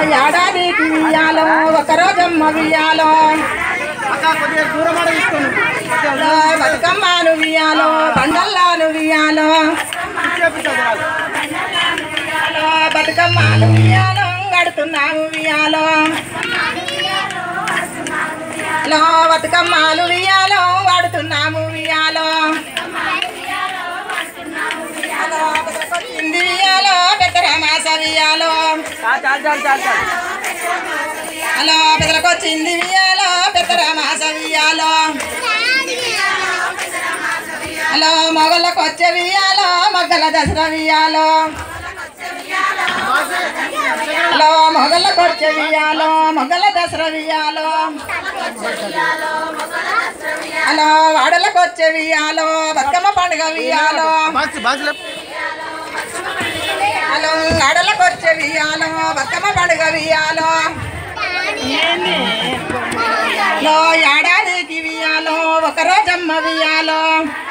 ఏడాదికి వియాలో ఒక రోజమ్మ వియాలో అక్క కొద్దిగా దూరం ఆడ తీసుకోండి లో బతుకమ్మను వియాలో బండల్లాను వియాలో చేపించాలి లో బతుకమ్మను వియాలో గడుతున్నాము వియాలో లో బతుకమ్మలు వియాలో వాడుతున్నాము వియాలో లో బతుకొచ్చింది వియాలో పెద్దరామాస వియాలో చాలు చాలు చాలు చాలు చాలు హలో పెద్దలకొచ్చింది వియాలో పెద్దరామాస వియాలో హలో మొగళ్ళకు వచ్చే వియాలో మొగ్గల దసరా వియాలో హలో మొగళ్ళకు వచ్చే వియాలో మొగ్గల దసరా వియాలో హలో వాడలకు వచ్చే వియాలో బతుకమ్మ పండుగ వియాలో బాక్స్ బాక్స్ లేపు. హలో ఆడలకు వచ్చే వియాలో బతుకమ్మ పండుగ వియాలో లో ఏడాదికి వియాలో ఒక రోజమ్మ వియాలో